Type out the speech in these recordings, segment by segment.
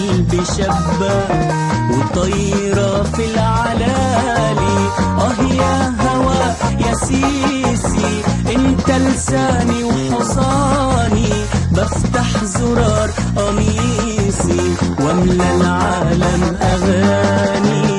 قلبي شابة وطايرة في العلالي اه يا هوا يا سيسي انت لساني وحصاني بفتح زرار قميصي واملى العالم اغاني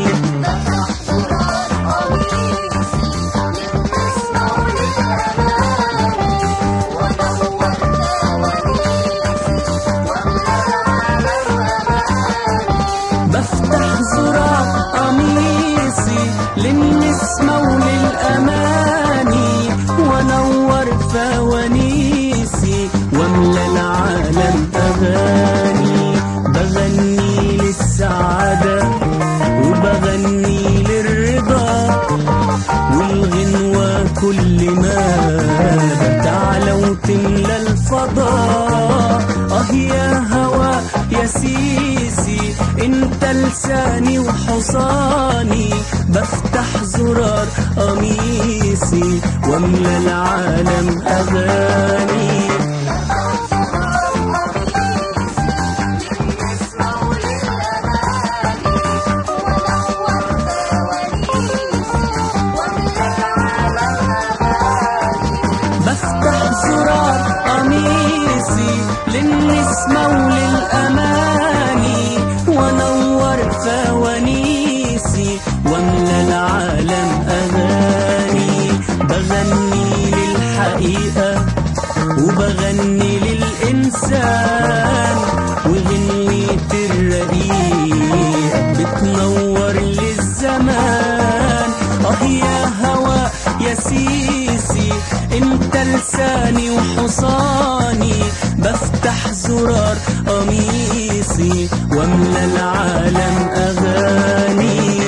بفتح زرار قميصي للنسمة وللأماني وانور فوانيسي واملى العالم أغاني بغني للسعادة وبغني للرضا والغنوة كل ما تعلى وتملى الفضاء اه يا هوا يا سيسي انت لساني وحصاني بفتح زرار قميصي واملى العالم اغاني بفتح زرار قميصي للنسمة وللأماني وانور فوانيسي واملى العالم أغاني بغني للحقيقة وبغني للإنسان وغنية الرقيق بتنور للزمان اه يا هوا يا سيسي انت لساني وحصاني بفتح زرار قميصي واملى العالم اغاني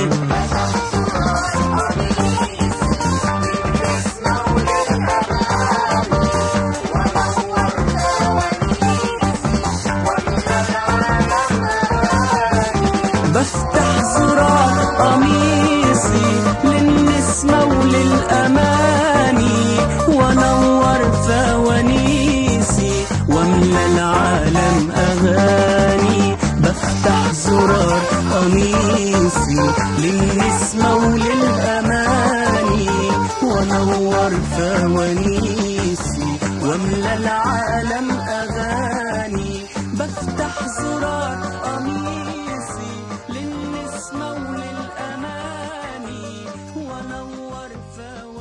بفتح زرار قميصي للنسمة وللأماني وانور فوانيسي واملى العالم أغاني بفتح زرار قميصي للنسمة وللأماني وانور فوانيسي واملى العالم أغاني بفتح زرار قميصي للنسمة وللأماني وانور فوانيسي